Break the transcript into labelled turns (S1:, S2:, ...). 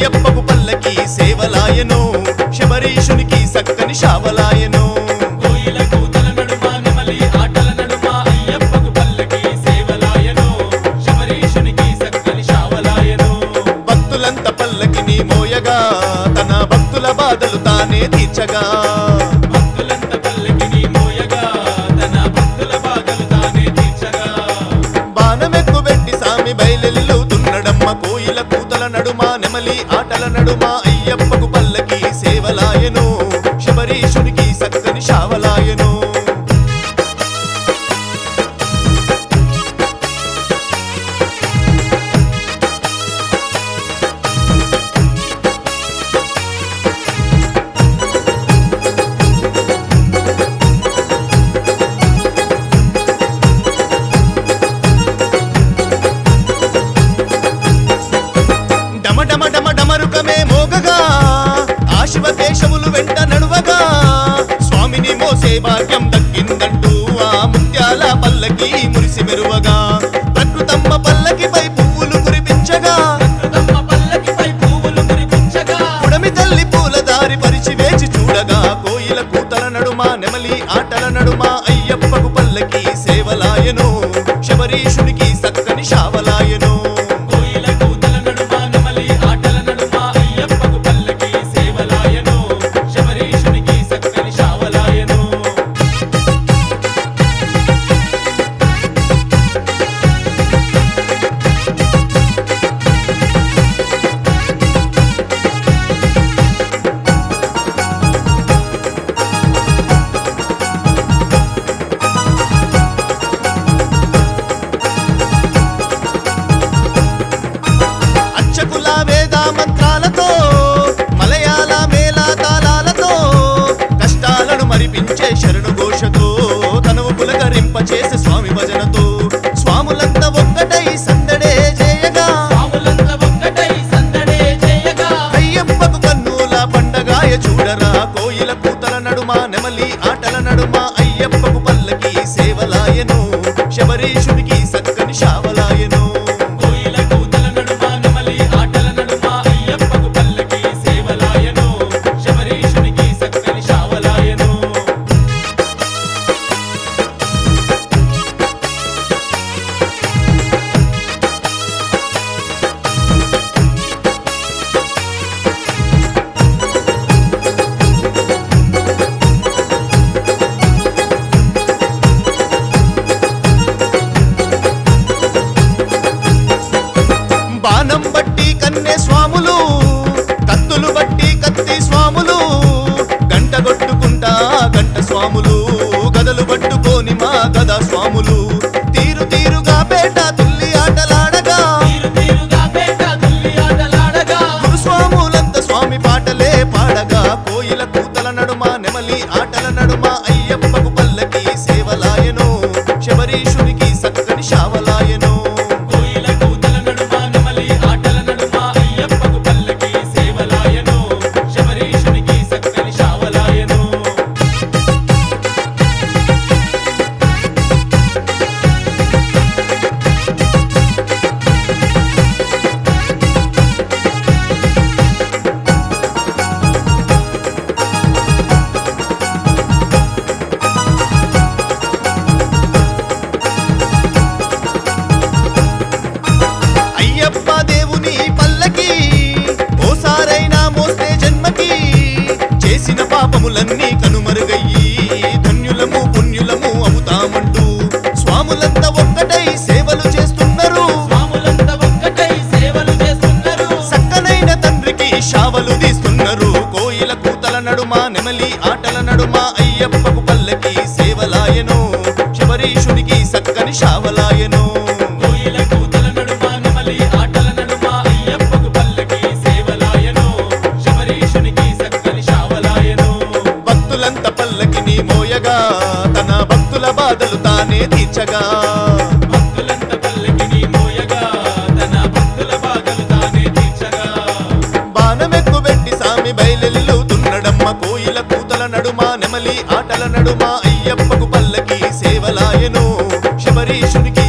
S1: అయ్యప్పకు పల్లకి సేవలాయను శబరీషునికి సక్కని శావలాయను
S2: కోయిల కూతల నడుమ నెమలి ఆటల నడుమ అయ్యప్పకు పల్లకి సేవలాయను శబరీషునికి సక్కని శావలాయను
S1: భక్తులంత పల్లకిని మోయగా తన భక్తుల బాధలు తానే తీర్చగా
S2: భక్తులంత పల్లకిని మోయగా తన భక్తుల బాధలు తానే తీర్చగా
S1: బాణమెక్కు పెట్టి సామి బయలెల్లుతున్నడమ్మ కోయిల కూతల నడుమ నెమలి ఆటల నడుమ అయ్యప్పకు పల్లకి సేవలాయను శబరీషునికి సక్కని శావలాయను డమ డమ డమ డమరుకమే మోగగా ఆ శివకేశవులు వెంట నడువగా స్వామిని మోసే భాగ్యం దక్కిందంటూ ఆ ముత్యాల పల్లకి మురిసి మెరువగా ప్రకృతమ్మ పల్లకిపై పువ్వులు కురిపించగా
S2: తమ్మ పల్లకిపై పువ్వులు కురిపించగా
S1: పుడమి తల్లి పూల దారి పరిచి వేచి చూడగా కోయిల కూతల నడుమ నెమలి ఆటల నడుమ అయ్యప్పకు పల్లకి సేవలాయను శబరీషునికి సక్కని శావలాయను
S2: కోయిల కూతల నడుమ నెమలి ఆటల నడుమ అయ్యప్పకు పల్లకి సేవలాయను శబరీషునికి సక్కని శావలాయను
S1: అర్చకుల వేద మంత్రాలతో మలయాళ మేళ తాళాలతో కష్టాలను మరిపించే శరణు ఘోషతో తనువు పులకరింప చేసే స్వామి భజనతో స్వాములంతా ఒక్కటై సందడే చేయగా
S2: పాములంత ఒక్కటై సందడే చేయగా
S1: అయ్యప్పకు కన్నుల పండగాయ చూడరా కోయిల కూతల నడుమ నెమలి ఆటల నడుమ అయ్యప్పకు పల్లకి సేవలాయను శబరీషునికి సక్కని శావలాయను
S2: కోయిల కూతల నడుమ నెమలి ఆటల నడుమ అయ్యప్పకు పల్లకి సేవలాయను శబరీషునికి సక్కని శావలాయను
S1: బాణం బట్టి కన్నె స్వాములు కత్తులు బట్టి కత్తి స్వాములు గంట కొట్టుకుంటా గంట స్వాములు గదలు పట్టుకోని మా గద స్వాములు తీరు తీరుగా పేట తుల్లి ఆటలాడగా
S2: తీరు తీరుగా పేట తుల్లి ఆటలాడగా
S1: గురుస్వాములంత స్వామి పాటలే పాడగా కోయిల కూతల నడుమ నెమలి ఆటల నడుమ అయ్యప్పకు పల్లకి సేవలాయను శబరీషునికి సక్కని శావలాయను
S2: కోయిల కూతల నడుమ నెమలి ఆటల నడుమ అయ్యప్పకు పల్లకి సేవలాయను శబరీషునికి సక్కని శావలాయను
S1: అయ్యప్ప దేవుని పల్లకి ఓసారైనా మోస్తే జన్మకి చేసిన పాపములన్నీ కనుమరుగయ్యి ధన్యులము పుణ్యులము అవుతామంటూ స్వాములంతా ఒక్కటై సేవలు చేస్తున్నారు
S2: స్వాములంత ఒక్కటై సేవలు చేస్తున్నారు
S1: సక్కనైన తండ్రికి శావలు తీస్తున్నారు కోయిల కూతల నడుమ నెమలి ఆటల నడుమ అయ్యప్పకు పల్లకి సేవలాయను శబరీషునికి సక్కని శావలాయను
S2: కోయిల కూతల నడుమ నెమలి ఆటల నడుమ అయ్యప్పకు పల్లకి సేవలాయను శబరీషునికి సక్కని శావలాయను
S1: భక్తులంత పల్లకిని మోయగా తన భక్తుల బాధలు తానే తీర్చగా
S2: భక్తులంత పల్లకిని మోయగా తన భక్తుల బాధలు తానే తీర్చగా
S1: బాణమెక్కు పెట్టి సామి బయలెల్లుతున్నడమ్మ కోయిల కూతల నడుమ నెమలి ఆటల నడుమ అయ్యప్పకు పల్లకి సేవలాయను శబరీషునికి